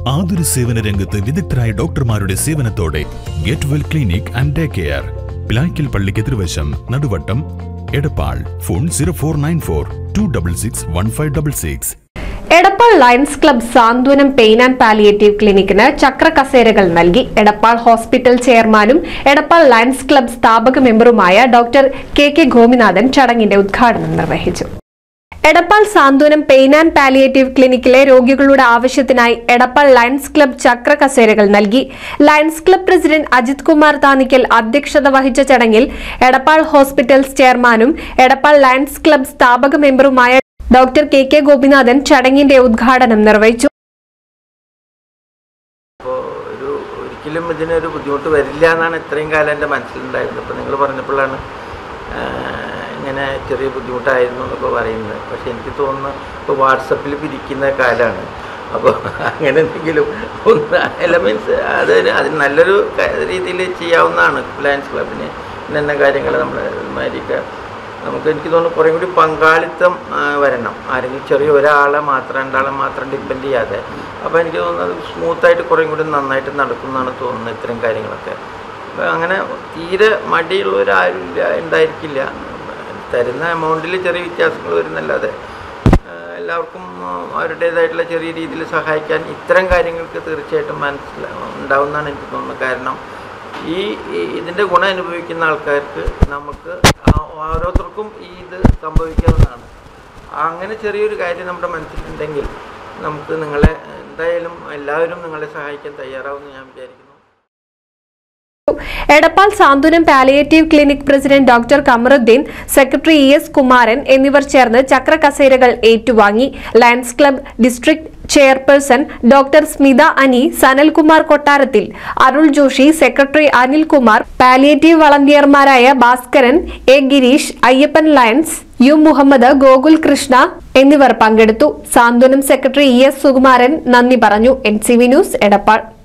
ആതുര സേവന രംഗത്ത് വിദഗ്ധരായ ഡോക്ടർമാരുടെ സേവനത്തോടെ get well clinic and day care Pilaykkal പള്ളിക്ക് എതിർവശം Naduvattam Edappal phone zero four nine four two double six one five double six Edappal lions club Santhwanam pain and palliative ക്ലിനിക്കിന് ചക്ര കസേരകൾ നൽകി എടപ്പാൾ ഹോസ്പിറ്റൽ ചെയർമാനും എടപ്പാൾ ലയൺസ് ക്ലബ് സ്ഥാപക മെമ്പറുമായ ഡോക്ടർ കെ കെ ഗോപിനാഥൻ ചടങ്ങിന്റെ ഉദ്ഘാടനം നിർവഹിച്ചു Edappal Santhwanam pain and palliative ക്ലിനിക്കിലെ രോഗികളുടെ ആവശ്യത്തിനായി എടപ്പാൾ ലയൺസ് ക്ലബ് ചക്ര കസേരകൾ നൽകി lions club president Ajith Kumar Thanikkal അധ്യക്ഷത വഹിച്ച ചടങ്ങിൽ എടപ്പാൾ ഹോസ്പിറ്റൽസ് ചെയർമാനും എടപ്പാൾ ലയൺസ് ക്ലബ് സ്ഥാപക മെമ്പറുമായ ഡോക്ടർ കെ കെ ഗോപിനാഥൻ ചടങ്ങിന്റെ ഉദ്ഘാടനം നിർവഹിച്ചു അപ്പോൾ ഒരു ഒരിക്കലും ഇതിനൊരു ബുദ്ധിമുട്ട് വരില്ല എന്നാണ് ഇത്രയും കാലം എൻ്റെ മനസ്സിലുണ്ടായിരുന്നത് അപ്പോൾ നിങ്ങൾ പറഞ്ഞപ്പോഴാണ് ആഹ്, ഇങ്ങനെ ചെറിയ ബുദ്ധിമുട്ടായിരുന്നു എന്നൊക്കെ പറയുന്നത് പക്ഷേ എനിക്ക് തോന്നുന്നു ഇപ്പോൾ വാട്സപ്പിൽ പിരിക്കുന്ന കാലമാണ് അപ്പോൾ അങ്ങനെ എന്തെങ്കിലും ഒന്ന് അല്ല മീൻസ് അത് അതിന് നല്ലൊരു രീതിയിൽ ചെയ്യാവുന്നതാണ് ലയൻസ് ക്ലബിന് ഇന്ന കാര്യങ്ങൾ നമ്മൾ മാതിരിയൊക്കെ നമുക്ക് എനിക്ക് തോന്നുന്നു കുറേ കൂടി പങ്കാളിത്തം ആ, വരണം ആരെങ്കിലും ചെറിയ ഒരാളെ മാത്രം രണ്ടാളെ മാത്രം ഡിപ്പെൻഡ് ചെയ്യാതെ അപ്പോൾ എനിക്ക് തോന്നുന്നത് സ്മൂത്തായിട്ട് കുറേ കൂടി നന്നായിട്ട് നടക്കുമെന്നാണ് തോന്നുന്നത് ഇത്തരം കാര്യങ്ങളൊക്കെ അപ്പോൾ അങ്ങനെ തീരെ മടിയുള്ളവരാരും ഇല്ല ഉണ്ടായിരിക്കില്ല തരുന്ന എമൗണ്ടിൽ ചെറിയ വ്യത്യാസങ്ങൾ വരുന്നല്ലാതെ ആ, എല്ലാവർക്കും ആ, അവരുടേതായിട്ടുള്ള ചെറിയ രീതിയിൽ സഹായിക്കാൻ ഇത്തരം കാര്യങ്ങൾക്ക് തീർച്ചയായിട്ടും മനസ്സില ഉണ്ടാവുമെന്നാണ് എനിക്ക് തോന്നുന്നത് കാരണം ഈ ഈ- ഇതിൻ്റെ ഗുണം അനുഭവിക്കുന്ന ആൾക്കാർക്ക് നമുക്ക് ആ- ഓരോരുത്തർക്കും ഈ ഇത് സംഭവിക്കാവുന്നതാണ് അങ്ങനെ ചെറിയൊരു കാര്യം നമ്മുടെ മനസ്സിലുണ്ടെങ്കിൽ നമുക്ക് നിങ്ങളെ എന്തായാലും എല്ലാവരും നിങ്ങളെ സഹായിക്കാൻ തയ്യാറാവുമെന്ന് ഞാൻ വിചാരിക്കുന്നു Edappal Santhwanam palliative clinic president doctor Kamaruddin secretary E S Kumaran എന്നിവർ ചേർന്ന് ചക്ര കസേരകൾ ഏറ്റുവാങ്ങി lions club district chairperson doctor Smitha Ani Sanalkumar Kottarathil Arul Joshi secretary Anilkumar palliative വളണ്ടിയർമാരായ Bhaskaran A Gireesh Ayyappan lions U Muhammad Gokul Krishna എന്നിവർ പങ്കെടുത്തു Santhwanam secretary E S Sukumaran നന്ദി പറഞ്ഞു N C V news Edappal